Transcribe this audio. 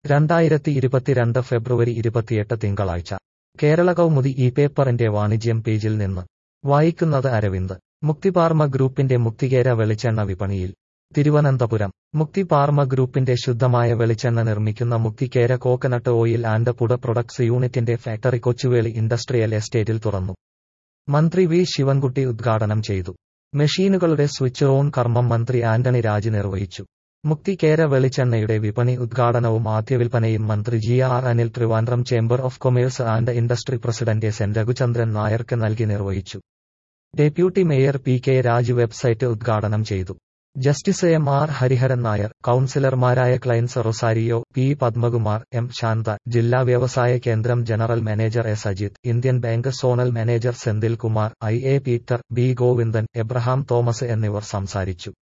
രണ്ടായിരത്തി ഇരുപത്തിരണ്ട് ഫെബ്രുവരി ഇരുപത്തിയെട്ട് തിങ്കളാഴ്ച കേരള കൗമുദി ഈ പേപ്പറിന്റെ വാണിജ്യം പേജിൽ നിന്ന് വായിക്കുന്നത് അരവിന്ദ് മുക്തിപാർമ ഗ്രൂപ്പിന്റെ മുക്തികേര വെളിച്ചെണ്ണ വിപണിയിൽ തിരുവനന്തപുരം മുക്തിപാർമ ഗ്രൂപ്പിന്റെ ശുദ്ധമായ വെളിച്ചെണ്ണ നിർമ്മിക്കുന്ന Mukthikera coconut oil and food products യൂണിറ്റിന്റെ ഫാക്ടറി കൊച്ചുവേളി ഇൻഡസ്ട്രിയൽ എസ്റ്റേറ്റിൽ തുറന്നു മന്ത്രി വി ശിവൻകുട്ടി ഉദ്ഘാടനം ചെയ്തു മെഷീനുകളുടെ സ്വിച്ച് ഓൺ കർമ്മം മന്ത്രി ആന്റണി രാജ് നിർവഹിച്ചു മുക്തികേര വെളിച്ചെണ്ണയുടെ വിപണി ഉദ്ഘാടനവും ആദ്യവിൽപ്പനയും മന്ത്രി G R Anil Trivandrum chamber of commerce and industry president S N Raghuchandran നായർക്ക് നൽകി നിർവഹിച്ചു deputy mayor P K Raj website ഉദ്ഘാടനം ചെയ്തു justice M R Hariharan Nair കൌൺസിലർമാരായ ക്ലൈൻസ് റൊസാരിയോ പി പത്മകുമാർ എം ശാന്ത ജില്ലാ വ്യവസായ കേന്ദ്രം general manager S Ajith Indian bank zonal manager Senthil Kumar I A Peter B Govindan Abraham Thomas എന്നിവർ സംസാരിച്ചു